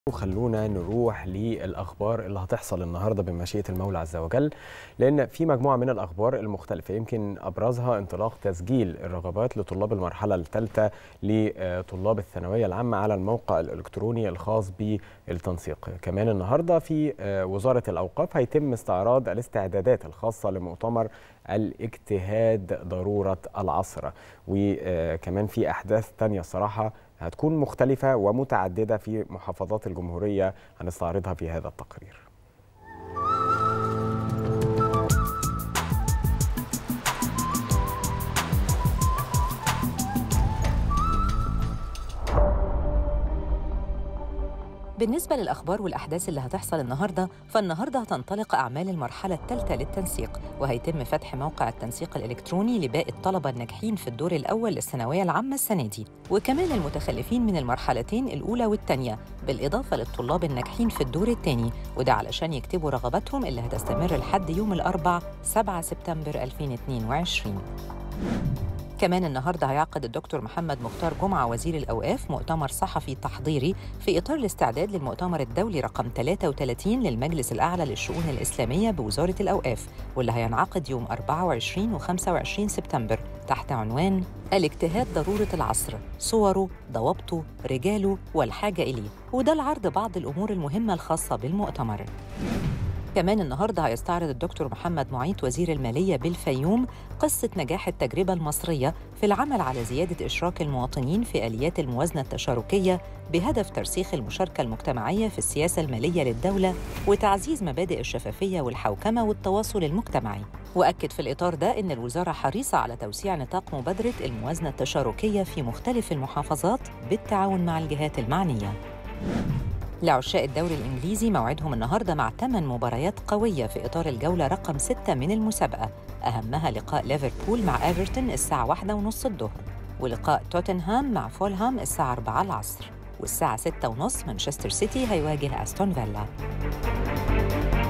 وخلونا نروح للأخبار اللي هتحصل النهاردة بمشيئة المولى عز وجل لأن في مجموعة من الأخبار المختلفة يمكن أبرزها انطلاق تسجيل الرغبات لطلاب المرحلة الثالثة لطلاب الثانوية العامة على الموقع الإلكتروني الخاص بالتنسيق كمان النهاردة في وزارة الأوقاف هيتم استعراض الاستعدادات الخاصة لمؤتمر الاجتهاد ضرورة العصر وكمان في أحداث تانية الصراحة هتكون مختلفة ومتعددة في محافظات الجمهورية هنستعرضها في هذا التقرير بالنسبة للأخبار والأحداث اللي هتحصل النهاردة فالنهاردة هتنطلق أعمال المرحلة الثالثة للتنسيق وهيتم فتح موقع التنسيق الإلكتروني لباقي الطلبة الناجحين في الدور الأول للثانوية العامة السنة دي وكمان المتخلفين من المرحلتين الأولى والثانية بالإضافة للطلاب الناجحين في الدور الثاني وده علشان يكتبوا رغباتهم اللي هتستمر لحد يوم الأربع 7 سبتمبر 2022 كمان النهارده هيعقد الدكتور محمد مختار جمعه وزير الاوقاف مؤتمر صحفي تحضيري في اطار الاستعداد للمؤتمر الدولي رقم 33 للمجلس الاعلى للشؤون الاسلاميه بوزاره الاوقاف واللي هينعقد يوم 24 و25 سبتمبر تحت عنوان الاجتهاد ضروره العصر صوره ضوابطه رجاله والحاجه اليه وده لعرض بعض الامور المهمه الخاصه بالمؤتمر كمان النهارده هيستعرض الدكتور محمد معيط وزير الماليه بالفيوم قصه نجاح التجربه المصريه في العمل على زياده اشراك المواطنين في اليات الموازنه التشاركيه بهدف ترسيخ المشاركه المجتمعيه في السياسه الماليه للدوله وتعزيز مبادئ الشفافيه والحوكمه والتواصل المجتمعي. واكد في الاطار ده ان الوزاره حريصه على توسيع نطاق مبادره الموازنه التشاركيه في مختلف المحافظات بالتعاون مع الجهات المعنيه. لعشاق الدوري الإنجليزي موعدهم النهاردة مع ثمان مباريات قوية في إطار الجولة رقم ستة من المسابقة أهمها لقاء ليفربول مع إيفرتون الساعة واحدة ونص الظهر ولقاء توتنهام مع فولهام الساعة 4 العصر والساعة ستة ونص مانشستر سيتي هيواجه أستون فيلا